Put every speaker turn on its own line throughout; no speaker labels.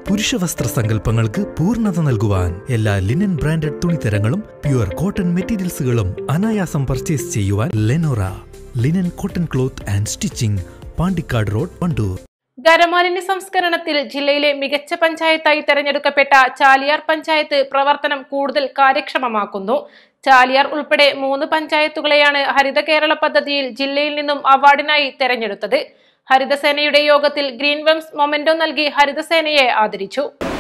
പുരുഷവസ്ത്ര സങ്കല്പങ്ങൾക്ക് പൂർണ്ണത നൽകുവാൻ എല്ലാ ലിനൻ ബ്രാൻഡഡ് തുണിത്തരങ്ങളും പ്യുവർ കോട്ടൺ മെറ്റീരിയൽസുകളും അനായാസം പർച്ചേസ് ചെയ്യുവാൻ Lenora linen cotton cloth and stitching Pandikkad road Wandoor
ഖരമാലിന്യ സംസ്കരണത്തിൽ ജില്ലയിലെ മികച്ച പഞ്ചായത്തായി തെരഞ്ഞെടുക്കപ്പെട്ട ചാലിയാർ പഞ്ചായത്ത് പ്രവർത്തനം കൂടുതൽ കാര്യക്ഷമമാക്കുന്നു ചാലിയാർ ഉൾപ്പെടെ മൂന്ന് പഞ്ചായത്തുകളെയാണ് ഹരിത കേരള പദ്ധതിയിൽ ജില്ലയിൽ നിന്നും അവാർഡിനായി തെരഞ്ഞെടുത്തത് ഹരിതസേനയുടെ യോഗത്തിൽ ഗ്രീൻ വെംസ് മൊമെന്റോ നൽകി ഹരിതസേനയെ ആദരിച്ചു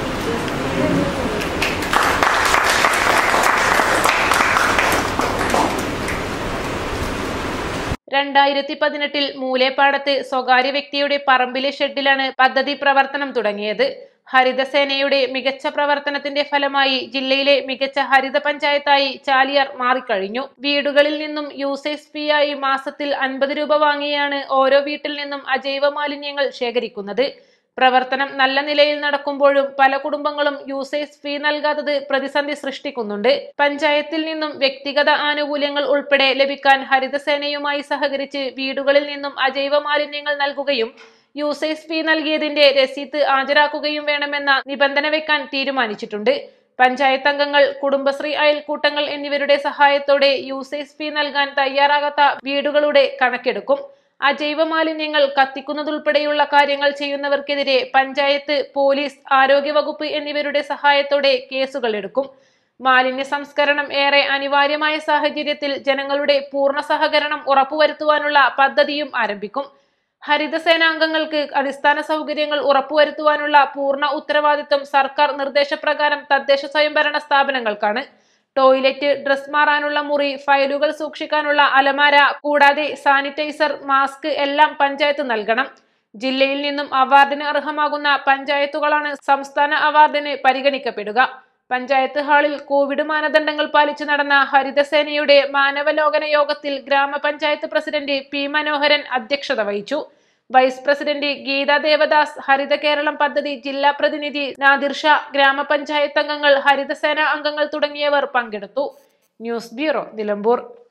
രണ്ടായിരത്തി പതിനെട്ടിൽ മൂലേപ്പാടത്ത് സ്വകാര്യ വ്യക്തിയുടെ പറമ്പിലെ ഷെഡിലാണ് പദ്ധതി പ്രവർത്തനം തുടങ്ങിയത് ഹരിതസേനയുടെ മികച്ച പ്രവർത്തനത്തിന്റെ ഫലമായി ജില്ലയിലെ മികച്ച ഹരിത പഞ്ചായത്തായി ചാലിയാർ മാറിക്കഴിഞ്ഞു വീടുകളിൽ നിന്നും യൂസേജ് ഫീ ആയി മാസത്തിൽ അൻപത് രൂപ വാങ്ങിയാണ് ഓരോ വീട്ടിൽ നിന്നും അജൈവ മാലിന്യങ്ങൾ ശേഖരിക്കുന്നത് പ്രവർത്തനം നല്ല നിലയിൽ നടക്കുമ്പോഴും പല കുടുംബങ്ങളും യൂസേജ് ഫീ നൽകാത്തത് പ്രതിസന്ധി സൃഷ്ടിക്കുന്നുണ്ട് പഞ്ചായത്തിൽ നിന്നും വ്യക്തിഗത ആനുകൂല്യങ്ങൾ ഉൾപ്പെടെ ലഭിക്കാൻ ഹരിതസേനയുമായി സഹകരിച്ച് വീടുകളിൽ നിന്നും അജൈവ മാലിന്യങ്ങൾ നൽകുകയും യൂസേജ് ഫീ നൽകിയതിന്റെ രസീത് ഹാജരാക്കുകയും വേണമെന്ന നിബന്ധന വെക്കാൻ തീരുമാനിച്ചിട്ടുണ്ട് പഞ്ചായത്ത് അംഗങ്ങൾ കുടുംബശ്രീ അയൽക്കൂട്ടങ്ങൾ എന്നിവരുടെ സഹായത്തോടെ യൂസേജ് ഫീ നൽകാൻ തയ്യാറാകാത്ത വീടുകളുടെ കണക്കെടുക്കും അജൈവ മാലിന്യങ്ങൾ കത്തിക്കുന്നതുൾപ്പെടെയുള്ള കാര്യങ്ങൾ ചെയ്യുന്നവർക്കെതിരെ പഞ്ചായത്ത് പോലീസ് ആരോഗ്യവകുപ്പ് എന്നിവരുടെ സഹായത്തോടെ കേസുകൾ എടുക്കും മാലിന്യ സംസ്കരണം ഏറെ അനിവാര്യമായ സാഹചര്യത്തിൽ ജനങ്ങളുടെ പൂർണ്ണ സഹകരണം ഉറപ്പുവരുത്തുവാനുള്ള പദ്ധതിയും ആരംഭിക്കും ഹരിതസേനാംഗങ്ങൾക്ക് അടിസ്ഥാന സൗകര്യങ്ങൾ ഉറപ്പുവരുത്തുവാനുള്ള പൂർണ്ണ ഉത്തരവാദിത്വം സർക്കാർ നിർദ്ദേശപ്രകാരം തദ്ദേശ സ്വയംഭരണ സ്ഥാപനങ്ങൾക്കാണ് ടോയ്ലറ്റ് ഡ്രസ് മാറാനുള്ള മുറി ഫയലുകൾ സൂക്ഷിക്കാനുള്ള അലമാര കൂടാതെ സാനിറ്റൈസർ മാസ്ക് എല്ലാം പഞ്ചായത്ത് നൽകണം ജില്ലയിൽ നിന്നും അവാർഡിന് അർഹമാകുന്ന പഞ്ചായത്തുകളാണ് സംസ്ഥാന അവാർഡിന് പരിഗണിക്കപ്പെടുക പഞ്ചായത്ത് ഹാളിൽ കോവിഡ് മാനദണ്ഡങ്ങൾ പാലിച്ചു നടന്ന ഹരിതസേനയുടെ മാനവലോകന യോഗത്തിൽ ഗ്രാമപഞ്ചായത്ത് പ്രസിഡന്റ് പി മനോഹരൻ അധ്യക്ഷത വഹിച്ചു വൈസ് പ്രസിഡന്റ് ഗീത ദേവദാസ് ഹരിത കേരളം പദ്ധതി ജില്ലാ പ്രതിനിധി നാദിർ ഷാ ഗ്രാമപഞ്ചായത്ത് അംഗങ്ങൾ ഹരിതസേന അംഗങ്ങൾ തുടങ്ങിയവർ പങ്കെടുത്തു ന്യൂസ് ബ്യൂറോ നിലമ്പൂർ